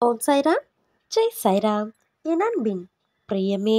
ஓம் சாய்ராம் ஜெய் சாய்ராம் என் அன்பின் பிரியமே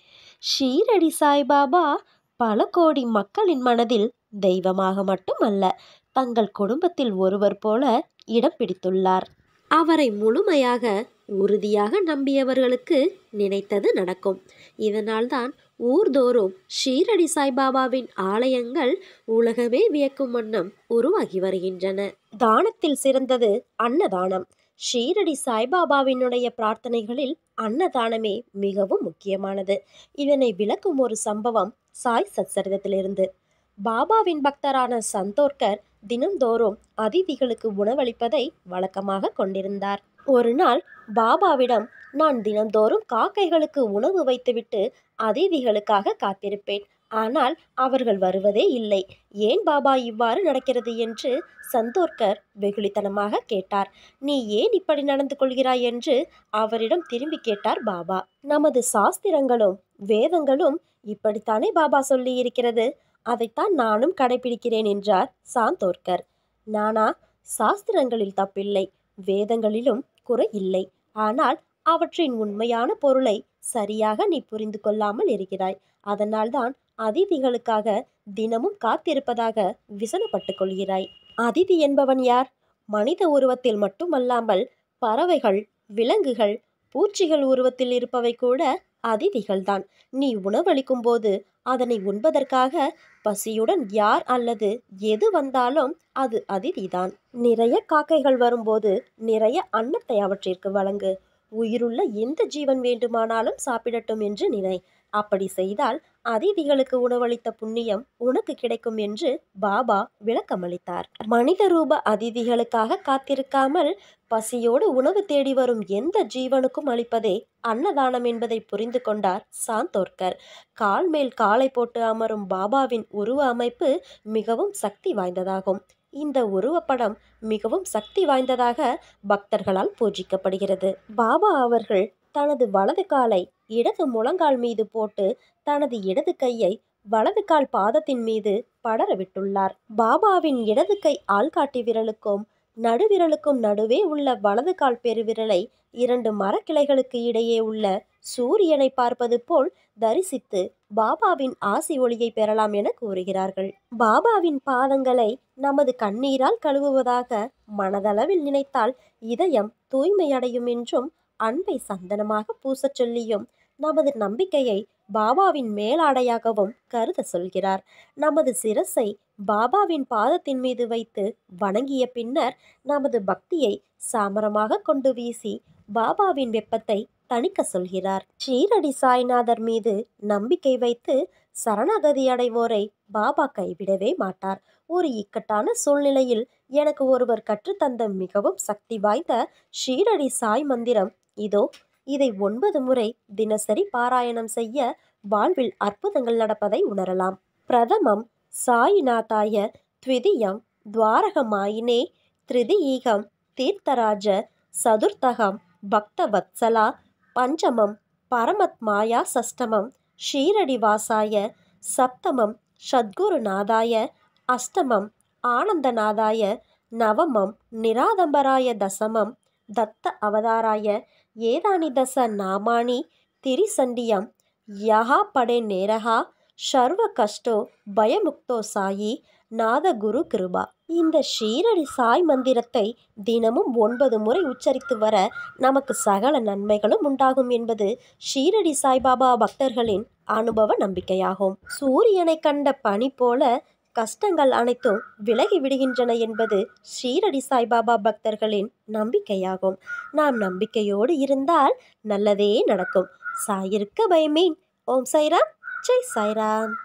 ஷீரடி சாய்பாபா பல கோடி மக்களின் மனதில் தெய்வமாக மட்டுமல்ல தங்கள் குடும்பத்தில் ஒருவர் போல இடம் பிடித்துள்ளார் அவரை முழுமையாக உறுதியாக நம்பியவர்களுக்கு நினைத்தது நடக்கும் இதனால்தான் ஊர்தோறும் ஷீரடி சாய்பாபாவின் ஆலயங்கள் உலகமே வியக்கும் வண்ணம் உருவாகி வருகின்றன தானத்தில் சிறந்தது அன்னதானம் ஷீரடி சாய்பாபாவினுடைய பிரார்த்தனைகளில் அன்னதானமே மிகவும் முக்கியமானது இதனை விளக்கும் ஒரு சம்பவம் சாய் சச்சரிதத்திலிருந்து பாபாவின் பக்தரான சந்தோர்கர் தினம்தோறும் அதிதிகளுக்கு உணவளிப்பதை வழக்கமாக கொண்டிருந்தார் ஒரு நாள் பாபாவிடம் நான் தினந்தோறும் காக்கைகளுக்கு உணவு வைத்துவிட்டு அதிதிகளுக்காக காத்திருப்பேன் ஆனால் அவர்கள் வருவதே இல்லை ஏன் பாபா இவ்வாறு நடக்கிறது என்று சந்தோர்கர் வெகுளித்தனமாக கேட்டார் நீ ஏன் இப்படி நடந்து கொள்கிறாய் என்று அவரிடம் திரும்பி கேட்டார் பாபா நமது சாஸ்திரங்களும் வேதங்களும் இப்படித்தானே பாபா சொல்லி இருக்கிறது அதைத்தான் நானும் கடைபிடிக்கிறேன் என்றார் சாந்தோர்கர் நானா சாஸ்திரங்களில் தப்பில்லை வேதங்களிலும் குறை இல்லை ஆனால் அவற்றின் உண்மையான பொருளை சரியாக நீ புரிந்து கொள்ளாமல் இருக்கிறாய் அதனால்தான் அதிதிகளுக்காக தினமும் காத்திருப்பதாக விசனப்பட்டு கொள்கிறாய் அதிதி என்பவன் யார் மனித உருவத்தில் மட்டுமல்லாமல் பறவைகள் விலங்குகள் பூச்சிகள் உருவத்தில் இருப்பவை கூட அதிதிகள்தான் நீ உணவளிக்கும் போது அதனை உண்பதற்காக பசியுடன் யார் அல்லது எது வந்தாலும் அது அதிதிதான் நிறைய காக்கைகள் வரும்போது நிறைய அன்னத்தை அவற்றிற்கு வழங்கு உயிருள்ள எந்த ஜீவன் வேண்டுமானாலும் சாப்பிடட்டும் என்று நினை அப்படி செய்தால் அதிதிகளுக்கு உணவளித்த புண்ணியம் உனக்கு கிடைக்கும் என்று பாபா விளக்கமளித்தார் மனித ரூப அதிதிகளுக்காக காத்திருக்காமல் பசியோடு உணவு தேடி வரும் எந்த ஜீவனுக்கும் அளிப்பதே அன்னதானம் என்பதை புரிந்து கொண்டார் சாந்தோர்கர் கால் மேல் காலை போட்டு அமரும் பாபாவின் உருவ அமைப்பு மிகவும் சக்தி வாய்ந்ததாகும் இந்த உருவப்படம் மிகவும் சக்தி வாய்ந்ததாக பக்தர்களால் பூஜிக்கப்படுகிறது பாபா அவர்கள் தனது வலது காலை இடது முழங்கால் மீது போட்டு தனது இடது கையை வலது கால் பாதத்தின் மீது படர விட்டுள்ளார் பாபாவின் இடது கை ஆள்காட்டி விரலுக்கும் நடுவிரலுக்கும் நடுவே உள்ள வலது கால் பெருவிரலை இரண்டு மரக்கிளைகளுக்கு இடையே உள்ள சூரியனை பார்ப்பது போல் தரிசித்து பாபாவின் ஆசி ஒளியை பெறலாம் என கூறுகிறார்கள் பாபாவின் பாதங்களை நமது கண்ணீரால் கழுவுவதாக மனதளவில் நினைத்தால் இதயம் தூய்மையடையும் என்றும் அன்பை சந்தனமாக பூசச் சொல்லியும் நமது நம்பிக்கையை பாபாவின் மேலாடையாகவும் கருத சொல்கிறார் நமது சிரசை பாபாவின் பாதத்தின் மீது வைத்து வணங்கிய பின்னர் நமது பக்தியை சாமரமாக கொண்டு வீசி பாபாவின் வெப்பத்தை தணிக்க சொல்கிறார் ஷீரடி சாய்நாதர் மீது நம்பிக்கை வைத்து சரணாகதி அடைவோரை பாபா கைவிடவே மாட்டார் ஒரு இக்கட்டான சூழ்நிலையில் எனக்கு ஒருவர் கற்றுத்தந்த மிகவும் சக்தி வாய்ந்த ஷீரடி சாய் மந்திரம் இதோ இதை ஒன்பது முறை தினசரி பாராயணம் செய்ய வாழ்வில் அற்புதங்கள் நடப்பதை உணரலாம் பிரதமம் சாயிநாதாய த்விதியம் துவாரகமாயினே திருதியீகம் தீர்த்தராஜ சதுர்த்தகம் பக்தவத்சலா பஞ்சமம் பரமத்மாயா சஷ்டமம் ஷீரடி வாசாய சப்தமம் சத்குருநாதாய அஷ்டமம் ஆனந்தநாதாய நவமம் நிராதம்பராய தசமம் தத்த அவதாராய ஏதானி தச நாமானி திரிசண்டியம் யஹா படே நேரஹா சர்வ கஷ்டோ பயமுக்தோ சாயி நாத குரு கிருபா இந்த ஷீரடி சாய் மந்திரத்தை தினமும் ஒன்பது முறை உச்சரித்து வர நமக்கு சகல நன்மைகளும் உண்டாகும் என்பது ஷீரடி சாய்பாபா பக்தர்களின் அனுபவ நம்பிக்கையாகும் சூரியனை கண்ட பனி போல கஷ்டங்கள் அனைத்தும் விலகி விடுகின்றன என்பது ஷீரடி சாய்பாபா பக்தர்களின் நம்பிக்கையாகும் நாம் நம்பிக்கையோடு இருந்தால் நல்லதே நடக்கும் சாயிருக்க பயமேன் ஓம் சாய்ராம் ஜெய் சாய்ராம்